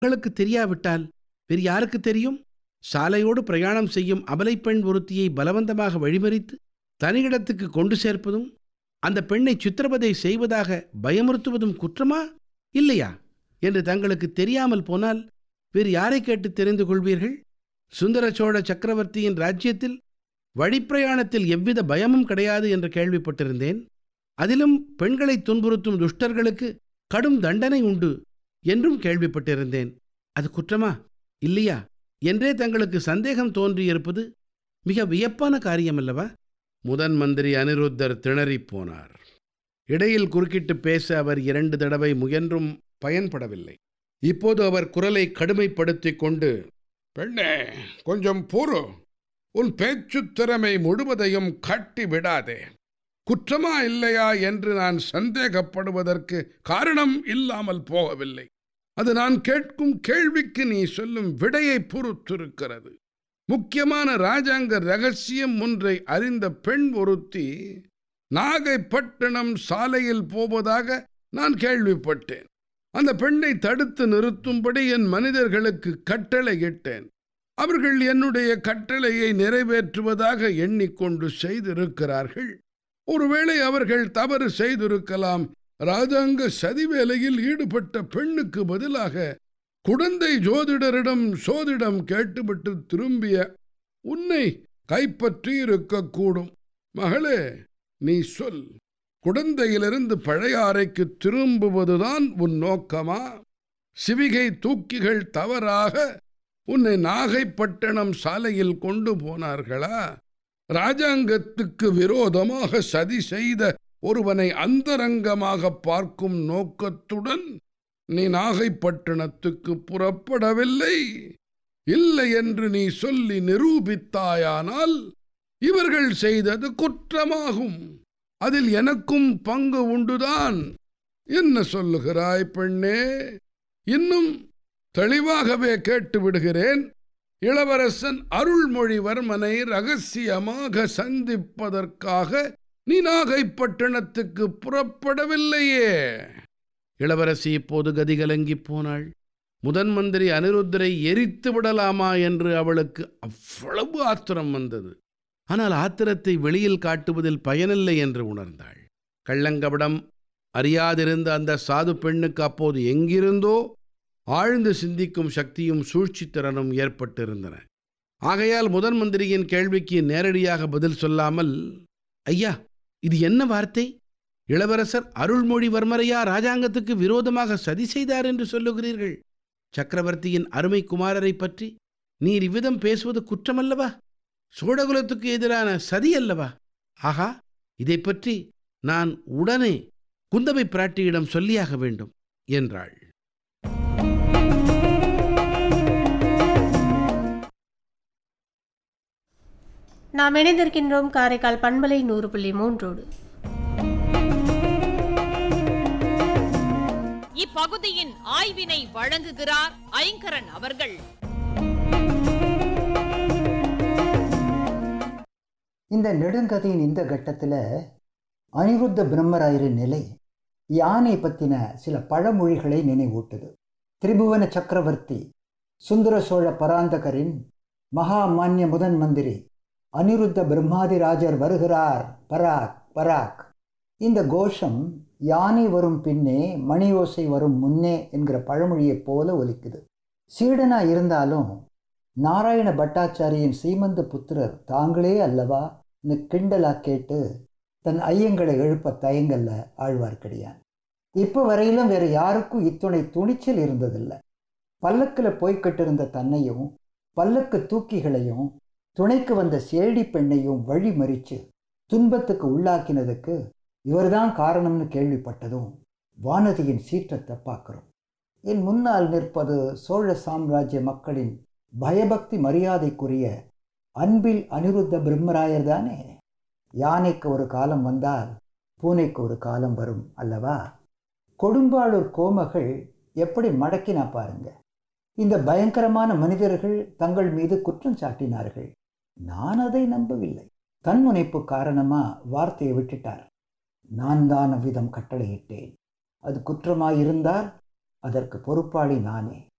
உங்களுக்கு தெரியாவிட்டால் வேறு யாருக்கு தெரியும் சாலையோடு பிரயாணம் செய்யும் அபலைப் பெண் ஒருத்தியை பலவந்தமாக வழிமறித்து தனியிடத்துக்கு கொண்டு சேர்ப்பதும் அந்த பெண்ணை சித்திரவதை செய்வதாக பயமுறுத்துவதும் குற்றமா இல்லையா என்று தங்களுக்கு தெரியாமல் போனால் வேறு யாரை கேட்டு தெரிந்து கொள்வீர்கள் சுந்தர சோழ சக்கரவர்த்தியின் ராஜ்யத்தில் வழிப்பிரயாணத்தில் எவ்வித பயமும் கிடையாது என்று கேள்விப்பட்டிருந்தேன் அதிலும் பெண்களை துன்புறுத்தும் துஷ்டர்களுக்கு கடும் தண்டனை உண்டு என்றும் கேள்விப்பட்டிருந்தேன் அது குற்றமா இல்லையா என்றே தங்களுக்கு சந்தேகம் தோன்றியிருப்பது மிக வியப்பான காரியமல்லவா முதன் மந்திரி அனிருத்தர் திணறிப் போனார் இடையில் குறுக்கிட்டு பேச அவர் இரண்டு தடவை முயன்றும் பயன்படவில்லை இப்போது அவர் குரலை கடுமைப்படுத்திக் கொண்டு பெண்ணே கொஞ்சம் பொறு உன் பேச்சுத் திறமை முழுவதையும் கட்டி விடாதே குற்றமா இல்லையா என்று நான் சந்தேகப்படுவதற்கு காரணம் இல்லாமல் போகவில்லை அது நான் கேட்கும் கேள்விக்கு நீ சொல்லும் விடையை பொறுத்திருக்கிறது முக்கியமான ராஜாங்க ரகசியம் ஒன்றை அறிந்த பெண் ஒருத்தி நாகைப்பட்டினம் சாலையில் போவதாக நான் கேள்விப்பட்டேன் அந்த பெண்ணை தடுத்து நிறுத்தும்படி என் மனிதர்களுக்கு கட்டளையிட்டேன் அவர்கள் என்னுடைய கட்டளையை நிறைவேற்றுவதாக எண்ணிக்கொண்டு செய்திருக்கிறார்கள் ஒருவேளை அவர்கள் தவறு செய்திருக்கலாம் ராஜாங்க சதி வேலையில் ஈடுபட்ட பெண்ணுக்கு பதிலாக குடந்தை ஜோதிடரிடம் சோதிடம் கேட்டுவிட்டு திரும்பிய உன்னை கைப்பற்றி இருக்கக்கூடும் மகளே நீ சொல் குடந்தையிலிருந்து பழையாறைக்கு திரும்புவதுதான் உன் நோக்கமா சிவிகை தூக்கிகள் தவறாக உன்னை நாகைப்பட்டினம் சாலையில் கொண்டு போனார்களா ராஜாங்கத்துக்கு விரோதமாக சதி செய்த ஒருவனை அந்தரங்கமாக பார்க்கும் நோக்கத்துடன் நீ நாகைப்பட்டினத்துக்கு புறப்படவில்லை இல்லை என்று நீ சொல்லி நிரூபித்தாயானால் இவர்கள் செய்தது குற்றமாகும் அதில் எனக்கும் பங்கு உண்டுதான் என்ன சொல்லுகிறாய் பெண்ணே இன்னும் தெளிவாகவே கேட்டு விடுகிறேன் இளவரசன் அருள்மொழிவர்மனை ரகசியமாக சந்திப்பதற்காக நீ நாகைப்பட்டினத்துக்கு புறப்படவில்லையே இளவரசி இப்போது கதிகலங்கிப் போனாள் முதன் மந்திரி அனிருத்தரை எரித்து விடலாமா என்று அவளுக்கு அவ்வளவு ஆத்திரம் வந்தது ஆனால் ஆத்திரத்தை வெளியில் காட்டுவதில் பயனில்லை என்று உணர்ந்தாள் கள்ளங்கபடம் அறியாதிருந்த அந்த சாது பெண்ணுக்கு அப்போது எங்கிருந்தோ ஆழ்ந்து சிந்திக்கும் சக்தியும் சூழ்ச்சித்திறனும் ஏற்பட்டிருந்தன ஆகையால் முதன் மந்திரியின் கேள்விக்கு நேரடியாக பதில் சொல்லாமல் ஐயா இது என்ன வார்த்தை இளவரசர் அருள்மொழிவர்மரையா ராஜாங்கத்துக்கு விரோதமாக சதி செய்தார் என்று சொல்லுகிறீர்கள் சக்கரவர்த்தியின் அருமை குமாரரை பற்றி நீர் இவ்விதம் பேசுவது குற்றமல்லவா சோழகுலத்துக்கு எதிரான சதி அல்லவா ஆகா இதை பற்றி நான் உடனே குந்தவை பிராட்டியிடம் சொல்லியாக வேண்டும் என்றாள் நாம் இணைந்திருக்கின்றோம் காரைக்கால் பண்பலை நூறு புள்ளி மூன்றோடு இப்பகுதியின் ஆய்வினை வழங்குகிறார் ஐங்கரன் அவர்கள் இந்த நெடுங்கதையின் இந்த கட்டத்தில் அனிருத்த பிரம்மராயரின் நிலை யானை பற்றின சில பழமொழிகளை நினைவூட்டுது திரிபுவன சக்கரவர்த்தி சுந்தர சோழ பராந்தகரின் மகா மான்ய முதன் மந்திரி அனிருத்த பிரம்மாதிராஜர் வருகிறார் பராக் பராக் இந்த கோஷம் யானை வரும் பின்னே மணி ஓசை வரும் முன்னே என்கிற பழமொழியைப் போல ஒலிக்குது சீடனா இருந்தாலும் நாராயண பட்டாச்சாரியின் சீமந்த புத்திரர் தாங்களே அல்லவா கிண்டலா கேட்டு தன் ஐயங்களை எழுப்ப தயங்கல்ல ஆழ்வார்க்கடியான் இப்போ வரையிலும் வேற யாருக்கும் இத்துணை துணிச்சல் இருந்ததில்லை பல்லக்கில் போய்கிட்டிருந்த தன்னையும் பல்லக்கு தூக்கிகளையும் துணைக்கு வந்த சேடி பெண்ணையும் வழி மறிச்சு துன்பத்துக்கு உள்ளாக்கினதுக்கு இவர்தான் காரணம்னு கேள்விப்பட்டதும் வானதியின் சீற்றத்தை பார்க்குறோம் என் முன்னால் நிற்பது சோழ சாம்ராஜ்ய மக்களின் பயபக்தி மரியாதைக்குரிய அன்பில் அனிருத்த பிரம்மராயர் தானே யானைக்கு ஒரு காலம் வந்தால் பூனைக்கு ஒரு காலம் வரும் அல்லவா கொடும்பாளூர் கோமகள் எப்படி மடக்கினா பாருங்க இந்த பயங்கரமான மனிதர்கள் தங்கள் மீது குற்றம் சாட்டினார்கள் நான் அதை நம்பவில்லை தன்முனைப்பு காரணமா வார்த்தையை விட்டுட்டார் நான் தான் அவ்விதம் கட்டளையிட்டேன் அது குற்றமாயிருந்தால் அதற்கு பொறுப்பாளி நானே